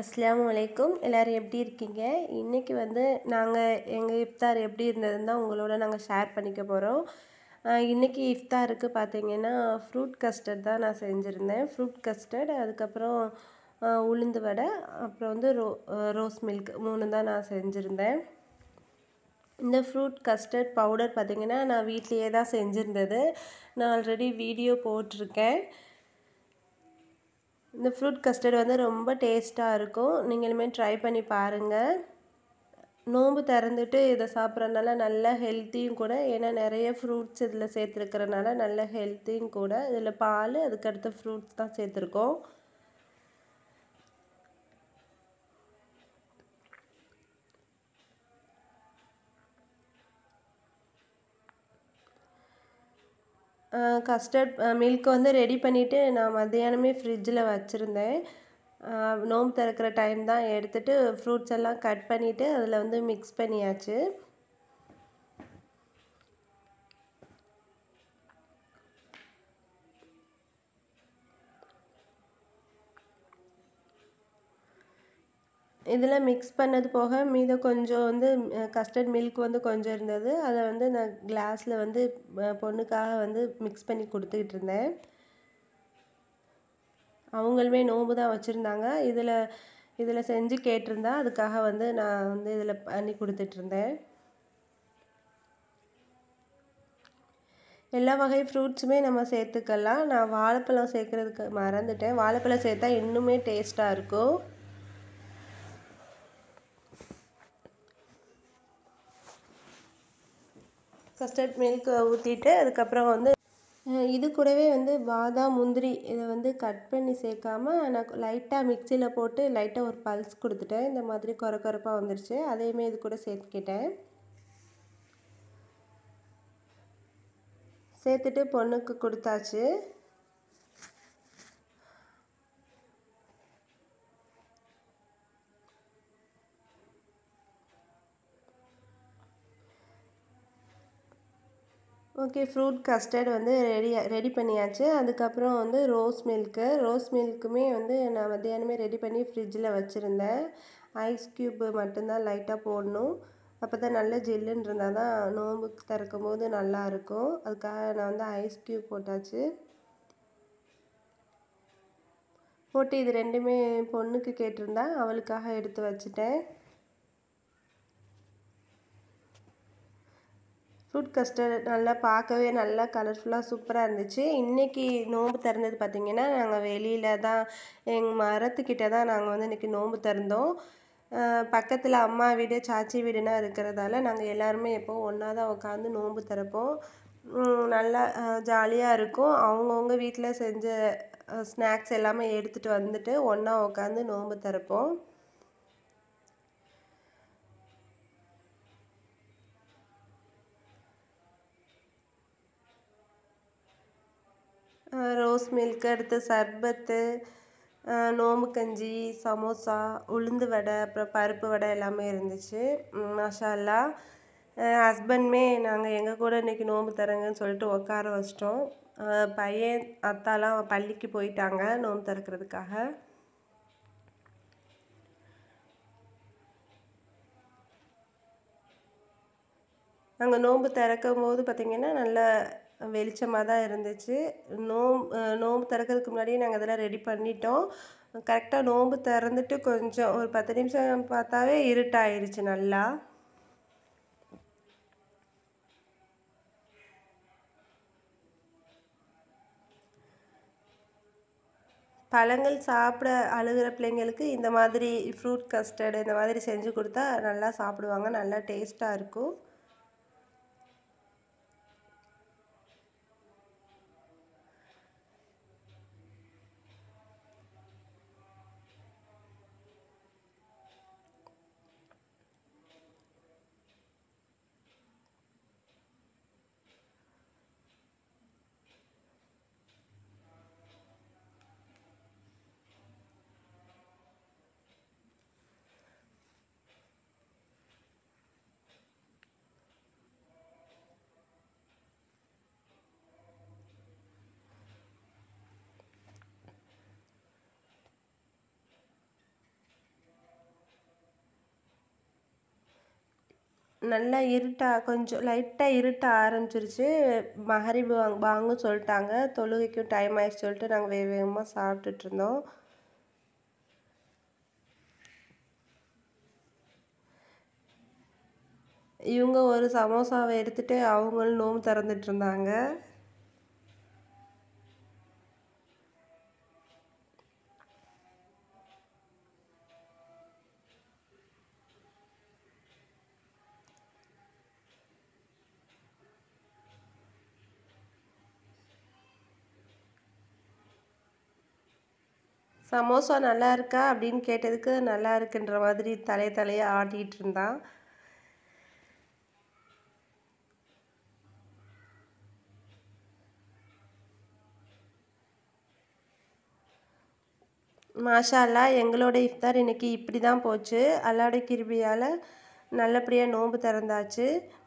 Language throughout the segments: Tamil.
அஸ்ஸலாமு அலைக்கும் எல்லோரும் எப்படி இருக்கீங்க இன்றைக்கி வந்து நாங்கள் எங்கள் இஃப்தார் எப்படி இருந்ததுன்னு தான் உங்களோட நாங்கள் ஷேர் பண்ணிக்க போகிறோம் இன்றைக்கி இஃப்தாருக்கு பார்த்தீங்கன்னா ஃப்ரூட் கஸ்டர்ட் தான் நான் செஞ்சுருந்தேன் ஃப்ரூட் கஸ்டர்ட் அதுக்கப்புறம் அஹ், உளுந்து வடை அப்புறம் வந்து ரோ ரோஸ் மில்க் மூணு தான் நான் செஞ்சுருந்தேன் இந்த ஃப்ரூட் கஸ்டர்ட் பவுடர் பார்த்தீங்கன்னா நான் வீட்லேயே தான் செஞ்சுருந்தது நான் ஆல்ரெடி வீடியோ போட்டிருக்கேன் இந்த ஃப்ரூட் கஸ்டர்ட் வந்து ரொம்ப டேஸ்ட்டாக இருக்கும் நீங்களுமே ட்ரை பண்ணி பாருங்கள் நோன்பு திறந்துட்டு இதை சாப்பிட்றதுனால நல்ல ஹெல்த்தியும் கூட ஏன்னா நிறைய ஃப்ரூட்ஸ் இதில் சேர்த்துருக்கறனால நல்ல ஹெல்த்தியும் கூட இதில் பால் அதுக்கடுத்து ஃப்ரூட்ஸ் தான் சேர்த்துருக்கோம் கஸ்டர்ட் மில்க் வந்து ரெடி பண்ணிவிட்டு நான் மத்தியானமே ஃப்ரிட்ஜில் வச்சுருந்தேன் நோம்பு திறக்கிற டைம் தான் எடுத்துகிட்டு ஃப்ரூட்ஸ் எல்லாம் கட் பண்ணிவிட்டு அதில் வந்து மிக்ஸ் பண்ணியாச்சு இதில் மிக்ஸ் பண்ணது போக மீதம் கொஞ்சம் வந்து கஸ்டர்ட் மில்க் வந்து கொஞ்சம் இருந்தது அதை வந்து நான் கிளாஸில் வந்து அஹ், பொண்ணுக்காக வந்து மிக்ஸ் பண்ணி கொடுத்துக்கிட்டு இருந்தேன் அவங்களுமே நோன்பு தான் வச்சுருந்தாங்க இதில் இதில் செஞ்சு கேட்டிருந்தா அதுக்காக வந்து நான் வந்து இதில் பண்ணி கொடுத்துட்ருந்தேன் எல்லா வகை ஃப்ரூட்ஸுமே நம்ம சேர்த்துக்கலாம் நான் வாழைப்பழம் சேர்க்குறதுக்கு மறந்துட்டேன் வாழைப்பழம் சேர்த்தா இன்னுமே டேஸ்ட்டாக இருக்கும் கஸ்டர்ட் மில்க் ஊற்றிட்டு அதுக்கப்புறம் வந்து அஹ், இது கூடவே வந்து பாதாம் முந்திரி இதை வந்து கட் பண்ணி சேர்க்காம நான் லைட்டாக மிக்சியில் போட்டு லைட்டாக ஒரு பல்ஸ் கொடுத்துட்டேன் இந்த மாதிரி கொர கொரப்பாக வந்துருச்சு அதையுமே இது கூட சேர்த்துக்கிட்டேன் சேர்த்துட்டு பொண்ணுக்கு கொடுத்தாச்சு ஓகே ஃப்ரூட் கஸ்டர்ட் வந்து ரெடி ரெடி பண்ணியாச்சு அதுக்கப்புறம் வந்து ரோஸ் மில்க்கு ரோஸ் மில்க்குமே வந்து நான் மத்தியானமே ரெடி பண்ணி ஃப்ரிட்ஜில் வச்சுருந்தேன் ஐஸ் க்யூப்பு மட்டும்தான் லைட்டாக போடணும் அப்போ தான் நல்ல ஜில்லுன்னு இருந்தால் தான் நோம்புக்கு திறக்கும் போது நல்லா இருக்கும் அதுக்காக நான் வந்து ஐஸ் க்யூப் போட்டாச்சு போட்டு இது ரெண்டுமே பொண்ணுக்கு கேட்டிருந்தா அவளுக்காக எடுத்து வச்சுட்டேன் ஃப்ரூட் கஸ்டர்ட் நல்லா பார்க்கவே நல்லா கலர்ஃபுல்லாக சூப்பராக இருந்துச்சு இன்றைக்கி நோன்பு திறந்தது பார்த்திங்கன்னா நாங்கள் வெளியில் தான் எங்கள் மரத்துக்கிட்ட தான் நாங்கள் வந்து இன்றைக்கி நோன்பு திறந்தோம் பக்கத்தில் அம்மா வீடு சாச்சி வீடுனா இருக்கிறதால நாங்கள் எல்லாருமே எப்போவும் ஒன்றா தான் உட்காந்து நோன்பு திறப்போம் உம், நல்லா ஜாலியாக இருக்கும் அவங்கவுங்க வீட்டில் செஞ்ச ஸ்நாக்ஸ் எல்லாமே எடுத்துகிட்டு வந்துட்டு ஒன்றா உட்காந்து நோன்பு திறப்போம் ரோஸ் மில்க் அடுத்து சர்பத்து அஹ் நோம்பு கஞ்சி சமோசா உளுந்து வடை அப்புறம் பருப்பு வடை எல்லாமே இருந்துச்சு உம் மாஷா அல்லா ஹஸ்பண்ட்மே நாங்கள் எங்கள் கூட இன்றைக்கி நோம்பு தரங்கன்னு சொல்லிட்டு உட்கார வச்சிட்டோம் அஹ் பையன் அத்தாலாம் பள்ளிக்கு போயிட்டாங்க நோம்பு திறக்கிறதுக்காக நாங்கள் நோன்பு திறக்கும் போது பார்த்திங்கன்னா நல்ல வெளிச்சமாக தான் இருந்துச்சு நோம் அஹ் நோன்பு திறக்கிறதுக்கு முன்னாடியே நாங்கள் அதெல்லாம் ரெடி பண்ணிட்டோம் கரெக்டாக நோன்பு திறந்துட்டு கொஞ்சம் ஒரு பத்து நிமிஷம் பார்த்தாவே இருட்டாயிருச்சு நல்லா பழங்கள் சாப்பிட அழுகிற பிள்ளைங்களுக்கு இந்த மாதிரி ஃப்ரூட் கஸ்டர்டு இந்த மாதிரி செஞ்சு கொடுத்தா நல்லா சாப்பிடுவாங்க நல்லா டேஸ்ட்டாக இருக்கும் நல்லா இருட்டா கொஞ்சம் லைட்டாக இருட்ட ஆரம்பிச்சிருச்சு மகரிபு வாங்க வாங்க சொல்லிட்டாங்க தொழுகைக்கும் டைம் ஆயிடுச்சு சொல்லிட்டு நாங்கள் வேக வேகமாக சாப்பிட்டுட்டு இருந்தோம் இவங்க ஒரு சமோசாவை எடுத்துட்டு அவங்களும் நோம்பு திறந்துட்டு இருந்தாங்க சமோசா நல்லா இருக்கா அப்படின்னு கேட்டதுக்கு நல்லா இருக்குன்ற மாதிரி தலைய தலைய ஆட்டிகிட்டு இருந்தான் மாஷா அல்லா எங்களோட இஃப்தார் இன்னைக்கு இப்படி தான் போச்சு அல்லாட கிருபியால் நல்லபடியாக நோன்பு திறந்தாச்சு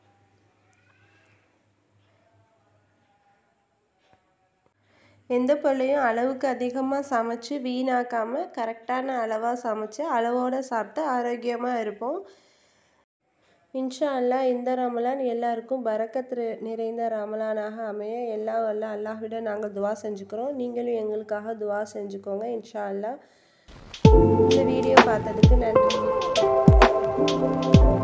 எந்த பொருளையும் அளவுக்கு அதிகமாக சமைச்சு வீணாக்காமல் கரெக்டான அளவாக சமைச்சு அளவோடு சாப்பிட்டு ஆரோக்கியமாக இருப்போம் இன்ஷா அல்லா இந்த ரமலான் எல்லாருக்கும் பரக்கத்து நிறைந்த ரமலானாக அமைய எல்லா வல்ல அல்லாஹ்விட நாங்கள் துவா செஞ்சுக்கிறோம் நீங்களும் எங்களுக்காக துவா செஞ்சுக்கோங்க இன்ஷா அல்லா இந்த வீடியோ பார்த்ததுக்கு நன்றி